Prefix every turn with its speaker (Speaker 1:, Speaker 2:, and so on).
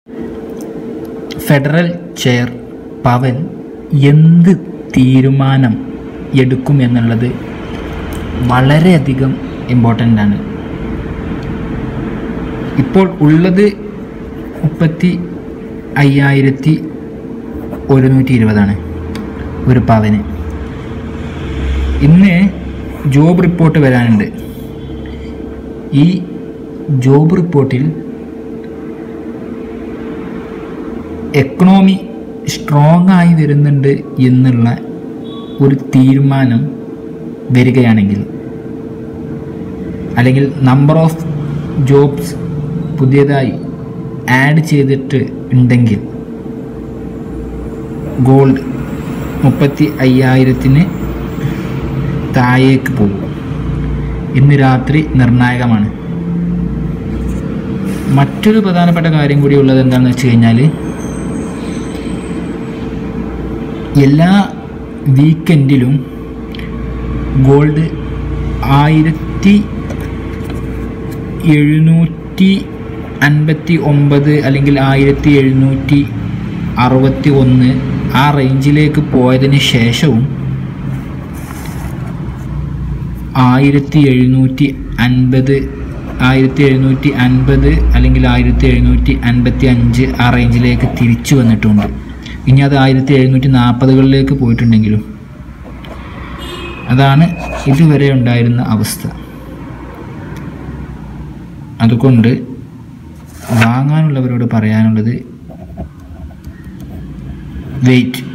Speaker 1: federal chair പവൻ എന്ത് തീരുമാനം എടുക്കും എന്നുള്ളത് വളരെയധികം ഇമ്പോർട്ടൻ്റ് ആണ് ഇപ്പോൾ ഉള്ളത് മുപ്പത്തി അയ്യായിരത്തി ഒരുന്നൂറ്റി ഇരുപതാണ് ഒരു പവന് ഇന്ന് ജോബ് റിപ്പോർട്ട് വരാനുണ്ട് ഈ ജോബ് റിപ്പോർട്ടിൽ എക്കണോമി സ്ട്രോങ് ആയി വരുന്നുണ്ട് എന്നുള്ള ഒരു തീരുമാനം വരികയാണെങ്കിൽ അല്ലെങ്കിൽ നമ്പർ ഓഫ് ജോബ്സ് പുതിയതായി ആഡ് ചെയ്തിട്ട് ഉണ്ടെങ്കിൽ ഗോൾഡ് മുപ്പത്തി അയ്യായിരത്തിന് താഴേക്ക് പോകും ഇന്ന് രാത്രി നിർണായകമാണ് മറ്റൊരു പ്രധാനപ്പെട്ട കാര്യം കൂടി ഉള്ളത് എന്താണെന്ന് വെച്ച് കഴിഞ്ഞാൽ എല്ലാ വീക്കെൻഡിലും ഗോൾഡ് ആയിരത്തി എഴുന്നൂറ്റി അൻപത്തി ഒമ്പത് അല്ലെങ്കിൽ ആയിരത്തി എഴുന്നൂറ്റി അറുപത്തി ഒന്ന് ആ റേഞ്ചിലേക്ക് പോയതിന് ശേഷവും ആയിരത്തി എഴുന്നൂറ്റി അൻപത് ആയിരത്തി എഴുന്നൂറ്റി അൻപത് അല്ലെങ്കിൽ ആയിരത്തി എഴുന്നൂറ്റി അൻപത്തി അഞ്ച് ആ റേഞ്ചിലേക്ക് തിരിച്ചു വന്നിട്ടുണ്ട് ഇനി അത് ആയിരത്തി എഴുന്നൂറ്റി നാൽപ്പതുകളിലേക്ക് പോയിട്ടുണ്ടെങ്കിലും അതാണ് ഇതുവരെ ഉണ്ടായിരുന്ന അവസ്ഥ അതുകൊണ്ട് വാങ്ങാനുള്ളവരോട് പറയാനുള്ളത് വെയിറ്റ്